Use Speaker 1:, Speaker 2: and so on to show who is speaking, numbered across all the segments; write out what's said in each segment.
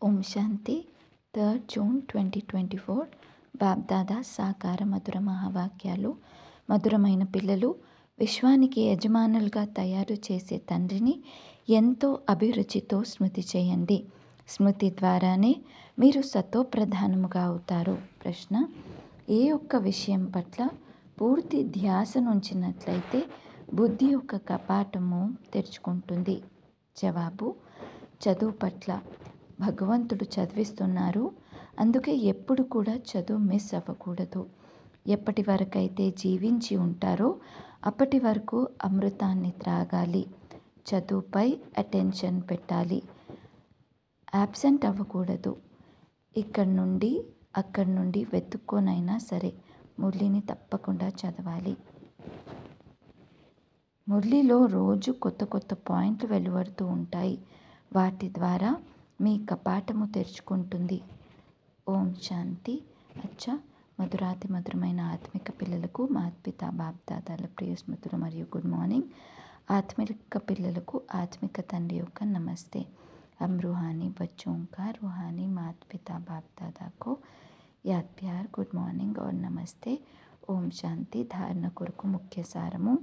Speaker 1: ఓం శాంతి third June twenty twenty four Bapdada సాకార మధుర మహావాక్యాలు మధురమైన పిల్లలు విశ్వానికి యజమానులుగా తయారు చేసే తండ్రిని ఎంతో అభిరుచితో స్మృతి చేయండి స్మృతి ద్వారానే మీరు సతోప్రధానముగా అవుతారు ప్రశ్న ఏ ఒక్క విషయం పట్ల పూర్తి ధ్యాసనుంచినట్లయితే బుద్ధి యొక్క కపాటము తెరుచుకుంటుంది జవాబు చదువు పట్ల భగవంతుడు చదివిస్తున్నారు అందుకే ఎప్పుడు కూడా చదువు మిస్ అవ్వకూడదు ఎప్పటి వరకైతే జీవించి ఉంటారో అప్పటి వరకు అమృతాన్ని త్రాగాలి చదువుపై అటెన్షన్ పెట్టాలి యాబ్సెంట్ అవ్వకూడదు ఇక్కడ నుండి అక్కడి నుండి వెతుక్కోనైనా సరే మురళిని తప్పకుండా చదవాలి మురళిలో రోజు కొత్త కొత్త పాయింట్లు వెలువడుతూ ఉంటాయి వాటి ద్వారా మీ కపాటము తెరుచుకుంటుంది ఓం శాంతి అచ్చా మధురాతి మధురమైన ఆత్మిక పిల్లలకు మాత్పిత బాప్దాదాల ప్రియ స్మృతులు మరియు గుడ్ మార్నింగ్ ఆత్మిక పిల్లలకు ఆత్మిక తండ్రి యొక్క నమస్తే हम रूहानी बच्चों का रूहानी माता पिता बाप दादा को याद प्यार గుడ్ మార్నింగ్ और నమస్తే ఓం శాంతి ధారణ కొరకు ముఖ్య సారము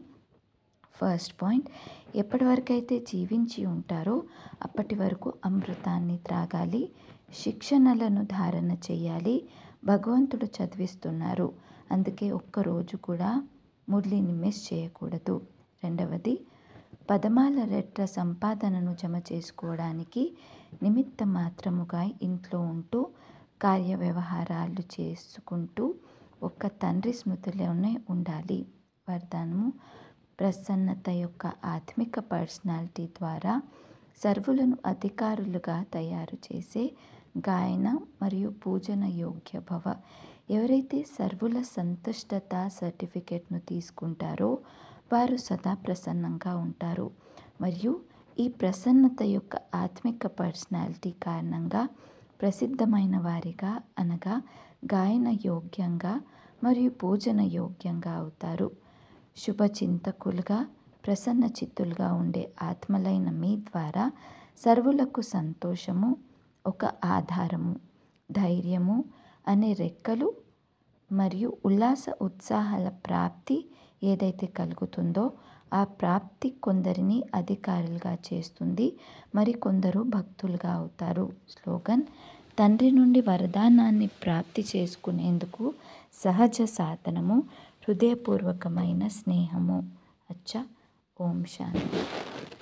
Speaker 1: ఫస్ట్ పాయింట్ ఎప్పటి వరకు అయితే జీవించి ఉంటారో అప్పటి వరకు అమృతాన్ని త్రాగాలి శిక్షణలను ధారణ చేయాలి భగవంతుడు చదివిస్తున్నారు అందుకే ఒక్కరోజు కూడా మురళిని మిస్ చేయకూడదు రెండవది పదమాల రెట్ల సంపాదనను జమ చేసుకోవడానికి నిమిత్త మాత్రముగా ఇంట్లో ఉంటూ కార్య వ్యవహారాలు చేసుకుంటూ ఒక్క తండ్రి స్మృతిలోనే ఉండాలి వరదానము ప్రసన్నత యొక్క ఆత్మిక పర్సనాలిటీ ద్వారా సర్వులను అధికారులుగా తయారు చేసే గాయన మరియు పూజన యోగ్య భవ ఎవరైతే సర్వుల సంతుష్టత సర్టిఫికెట్ను తీసుకుంటారో వారు సదా ప్రసన్నంగా ఉంటారు మరియు ఈ ప్రసన్నత యొక్క ఆత్మిక పర్సనాలిటీ కారణంగా ప్రసిద్ధమైన వారిగా అనగా గాయన యోగ్యంగా మరియు పూజన యోగ్యంగా అవుతారు శుభచింతకులుగా ప్రసన్న చిత్తులుగా ఉండే ఆత్మలైన మీ ద్వారా సర్వులకు సంతోషము ఒక ఆధారము ధైర్యము అనే రెక్కలు మరియు ఉల్లాస ఉత్సాహాల ప్రాప్తి ఏదైతే కలుగుతుందో ఆ ప్రాప్తి కొందరిని అధికారులుగా చేస్తుంది మరి కొందరు భక్తులుగా అవుతారు స్లోగన్ తండ్రి నుండి వరదానాన్ని ప్రాప్తి చేసుకునేందుకు సహజ సాధనము హృదయపూర్వకమైన స్నేహము అచ్చా ఓం శాంతి